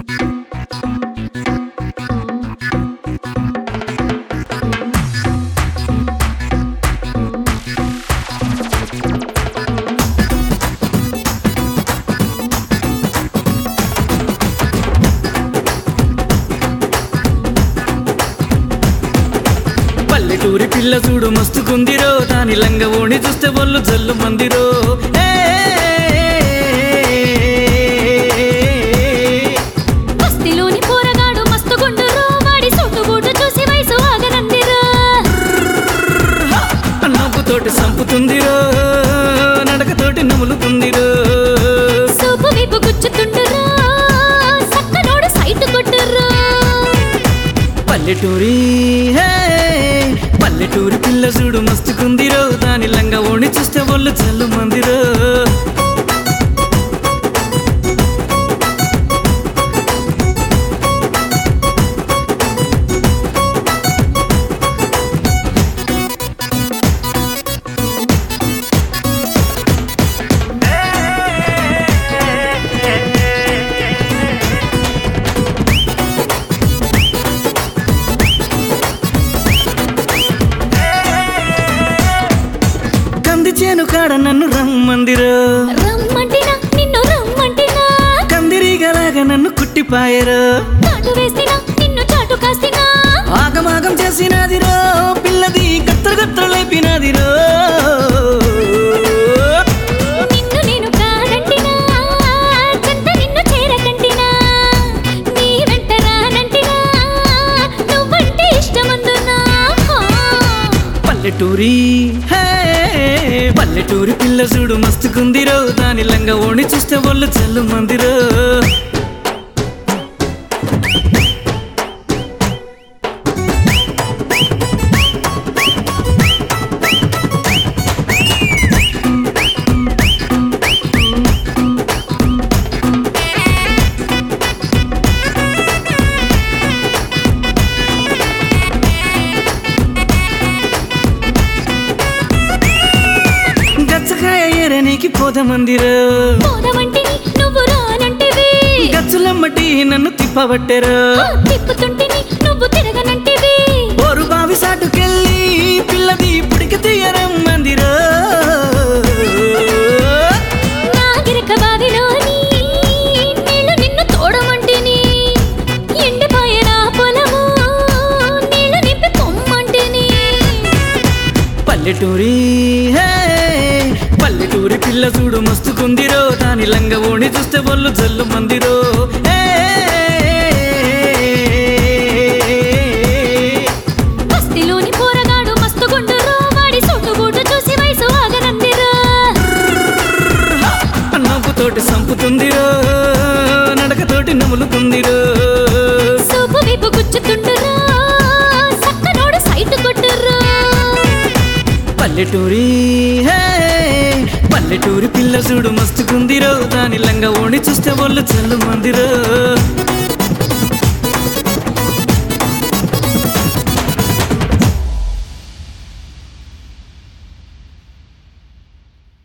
పల్లెటూరి పిల్ల చూడు మస్తుకుందిరో దాని లంగ ఓణి చూస్తే ఒళ్ళు జల్లు మందిరో ఏ, బస్తీలోని పోరగాడు మస్తు గుండురో వాడి సొట్టుబూటు చూసి వయసు ఆగనందిరా నవ్వుతోటి సంపుతుందిరో నడకతోటి నములుతుందిరో సూపు వీపు గుచ్చుతుండురా సక్కనోడు సైట్ కొట్టురా పల్లెటూరి హే, పల్లెటూరి పిల్ల చూడు మస్తుకుందిరో దాని లంగ ఓణి చూస్తే ఒళ్ళు జల్లు మందిరో కంది చేను కాడ నన్ను రమ్మందిరో రమ్మంటినా నిన్ను రమ్మంటినా కందిరీగలాగా నన్ను కుట్టిపాయరో చాటు వేసినా నిన్ను చాటు కాసినా ఆగమాగం చేసినదిరో పిల్లది గత్తరు గత్తరు లేపినదిరో నిన్ను నేను కాదంటినా చెంత నిన్ను చేరకంటినా నీ వెంట రానంటినా నువ్వంటే ఇష్టమందునా పల్లెటూరి హే, పల్లెటూరి పిల్ల చూడు మస్తుకుందిరో దాని లంగ ఓణి చూస్తే ఒళ్ళు చల్లు మందిరో గచ్చకాయ ఏరనీకి పోదమందిరో పోదమంటిని నువ్వు రానంటివి గచ్చులమ్మటి నన్ను తిప్పబట్టెరో ఆ తిప్పుతుంటిని నువ్వు తిరగనంటివి ఓరు బావి సాటుకెళ్ళి పిల్లది పుడికి తీయరమ్మందిరో నా గిరక బావిలోని నీళ్లు నిన్ను తోడమంటిని ఎండిపోయే నా పొలము నీళ్లు నింపి పొమ్మంటిని పల్లెటూరి హే, పల్లెటూరి పిల్ల చూడు మస్తుకుందిరో దాని లంగ ఓణి చూస్తే ఒళ్ళు జల్లు మందిరో ఏ, బస్తీలోని పోరగాడు మస్తు గుండురో వాడి సొట్టుబూటు చూసి వయసు ఆగనందిరా నవ్వుతోటి సంపుతుందిరో నడకతోటి నములుతుందిరో సూపు వీపు గుచ్చుతుండురా సక్కనోడు సైట్ కొట్టురా పల్లెటూరి హే, పల్లెటూరి పిల్ల చూడు మస్తుకుందిరో దాని లంగ ఓణి చూస్తే ఒళ్ళు చల్లు మందిరో